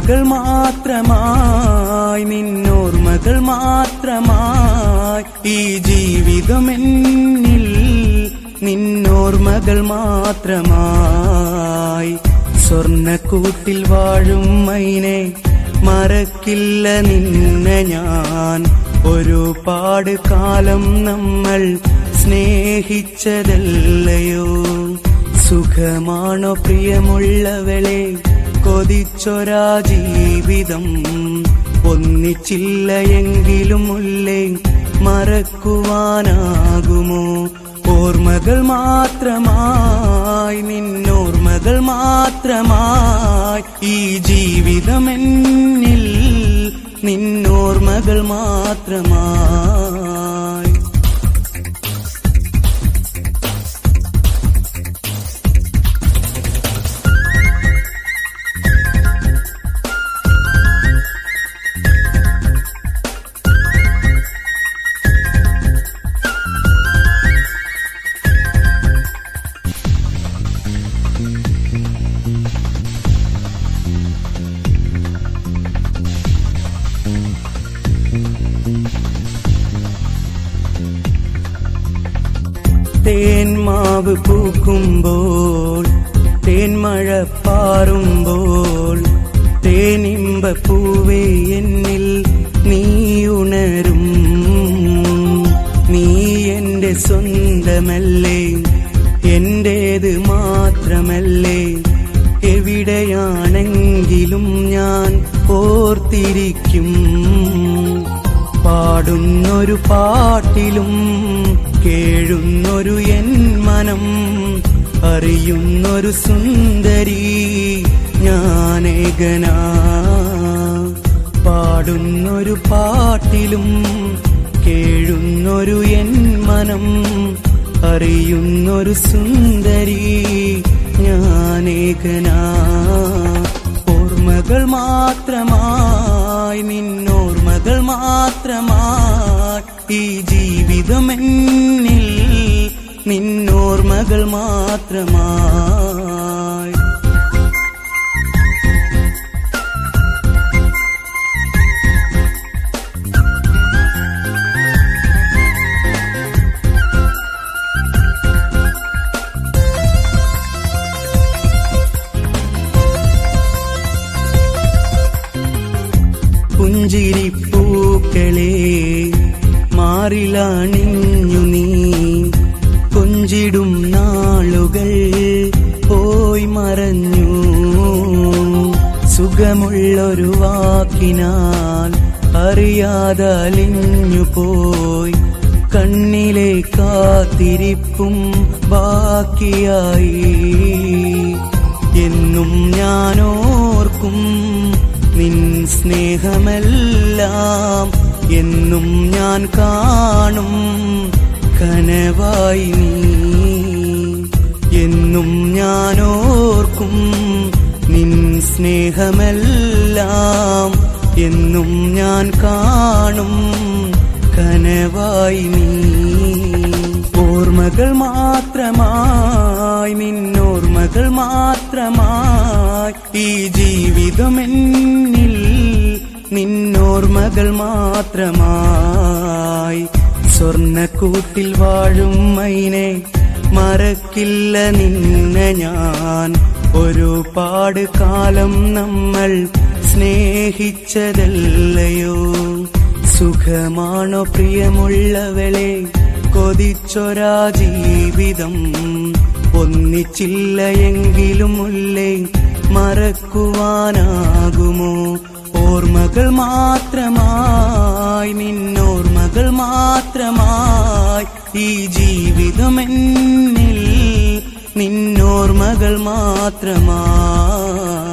ഓർമ്മകൾ മാത്രമായി നിന്നോർമ്മകൾ മാത്രമായി ഈ ജീവിതമെന്നിൽ നിന്നോർമ്മകൾ മാത്രമായി സ്വർണ്ണക്കൂട്ടിൽ വാഴും മൈനെ മറക്കില്ല നിന്നെ ഞാൻ ഒരുപാട് കാലം നമ്മൾ സ്നേഹിച്ചതല്ലയോ സുഖമാണോ പ്രിയമുള്ളവളെ കൊതിച്ചൊരാ ജീവിതം ഒന്നിച്ചില്ല എങ്കിലും മുല്ലേ മറക്കുവാനാകുമോ ഓർമ്മകൾ മാത്രമായി നിന്നോർമ്മകൾ മാത്രമായി ഈ ജീവിതമെന്നിൽ നിന്നോർമ്മകൾ മാത്രമായി തേന്മാവ് പൂക്കുമ്പോൾ തേന്മഴ പാറുമ്പോൾ തേനിമ്പ പൂവേ എന്നിൽ നീ ഉണരും നീ എന്റെ സ്വന്തമല്ലേ എന്റേത് മാത്രമല്ലേ എവിടെയാണെങ്കിലും ഞാൻ ഓർത്തിരിക്കും പാടുന്നൊരു പാട്ടിലും കേഴുന്നൊരു എൻ മനം അറിയുന്നൊരു സുന്ദരി ഞാനേകനാ പാടുന്നൊരു പാട്ടിലും കേഴുന്നൊരു എൻ മനം അറിയുന്നൊരു സുന്ദരി ഞാനേകനാ ഓർമ്മകൾ മാത്രമായി നിന്നോർമ്മകൾ മാത്രമായി ഈ ജീവിതമെന്നിൽ നിന്നോർമ്മകൾ മാത്രമായി പുഞ്ചിരിപ്പൂക്കളെ മാറിലണിഞ്ഞു നീ കൊഞ്ചിടും നാളുകൾ പോയി മറഞ്ഞു സുഖമുള്ളൊരു വാക്കിനാൽ അറിയാതെ അലിഞ്ഞു പോയി കണ്ണിലെ കാത്തിരിപ്പും ബാക്കിയായി എന്നും ഞാനോർക്കും നിൻ സ്നേഹമെല്ലാം എന്നും ഞാൻ കാണും കനവായി നീ എന്നും ഞാനോർക്കും നിൻ സ്നേഹമെല്ലാം എന്നും ഞാൻ കാണും കനവായി നീ ഓർമ്മകൾ മാത്രമായി നിന്നോർമ്മകൾ മാത്രമായി ഈ ജീവിതമെന്നിൽ നിന്നോർമ്മകൾ മാത്രമായി സ്വർണ്ണക്കൂട്ടിൽ വാഴും മൈനെ മറക്കില്ല നിന്നെ ഞാൻ ഒരുപാട് കാലം നമ്മൾ സ്നേഹിച്ചതല്ലയോ സുഖമാണോ പ്രിയമുള്ളവളെ കൊതിച്ചൊരാ ജീവിതം ഒന്നിച്ചില്ല എങ്കിലും മുല്ലേ മറക്കുവാനാകുമോ ഓർമ്മകൾ മാത്രമായി നിന്നോർമ്മകൾ മാത്രമായി ഈ ജീവിതമെന്നിൽ നിന്നോർമ്മകൾ മാത്രമായി